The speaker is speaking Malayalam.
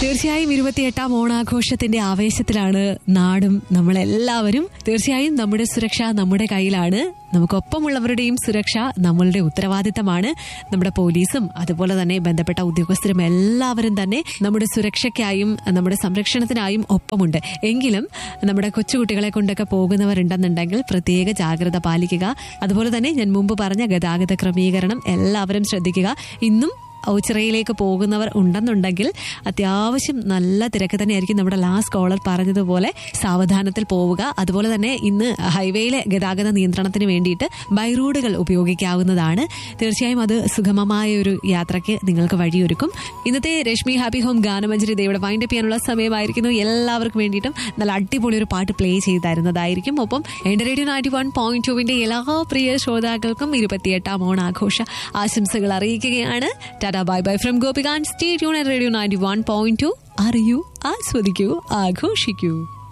തീർച്ചയായും ഇരുപത്തിയെട്ടാം ഓണാഘോഷത്തിന്റെ ആവേശത്തിലാണ് നാടും നമ്മളെല്ലാവരും തീർച്ചയായും നമ്മുടെ സുരക്ഷ നമ്മുടെ കയ്യിലാണ് നമുക്കൊപ്പമുള്ളവരുടെയും സുരക്ഷ നമ്മളുടെ ഉത്തരവാദിത്തമാണ് നമ്മുടെ പോലീസും അതുപോലെ തന്നെ ബന്ധപ്പെട്ട ഉദ്യോഗസ്ഥരും എല്ലാവരും തന്നെ നമ്മുടെ സുരക്ഷയ്ക്കായും നമ്മുടെ സംരക്ഷണത്തിനായും ഒപ്പമുണ്ട് എങ്കിലും നമ്മുടെ കൊച്ചുകുട്ടികളെ കൊണ്ടൊക്കെ പോകുന്നവരുണ്ടെന്നുണ്ടെങ്കിൽ പ്രത്യേക ജാഗ്രത പാലിക്കുക അതുപോലെ തന്നെ ഞാൻ മുമ്പ് പറഞ്ഞ ഗതാഗത ക്രമീകരണം എല്ലാവരും ശ്രദ്ധിക്കുക ഇന്നും ഓച്ചിറയിലേക്ക് പോകുന്നവർ ഉണ്ടെന്നുണ്ടെങ്കിൽ അത്യാവശ്യം നല്ല തിരക്ക് തന്നെയായിരിക്കും നമ്മുടെ ലാസ്റ്റ് കോളർ പറഞ്ഞതുപോലെ സാവധാനത്തിൽ പോവുക അതുപോലെ തന്നെ ഇന്ന് ഹൈവേയിലെ ഗതാഗത നിയന്ത്രണത്തിന് വേണ്ടിയിട്ട് ബൈ റോഡുകൾ ഉപയോഗിക്കാവുന്നതാണ് തീർച്ചയായും അത് സുഗമമായ ഒരു യാത്രയ്ക്ക് നിങ്ങൾക്ക് വഴിയൊരുക്കും ഇന്നത്തെ രശ്മി ഹാപ്പി ഹോം ഗാനമഞ്ജരി ദേവിടെ വൈൻഡ് ചെയ്യാനുള്ള സമയമായിരിക്കുന്നു എല്ലാവർക്കും വേണ്ടിയിട്ടും നല്ല അടിപൊളി ഒരു പാട്ട് പ്ലേ ചെയ്ത് തരുന്നതായിരിക്കും ഒപ്പം എന്റെ റേഡിയോ നയൻറ്റി വൺ പോയിന്റ് ടുവിന്റെ എല്ലാ പ്രിയ ശ്രോതാക്കൾക്കും ഇരുപത്തിയെട്ടാം ഓണാഘോഷ ആശംസകൾ അറിയിക്കുകയാണ് ടാറ്റ ബൈ ബൈ ഫ്രം ഗോപികാൻ സ്റ്റേഡിയോൺ radio ninety one point two അറിയൂ ആസ്വദിക്കൂ ആഘോഷിക്കൂ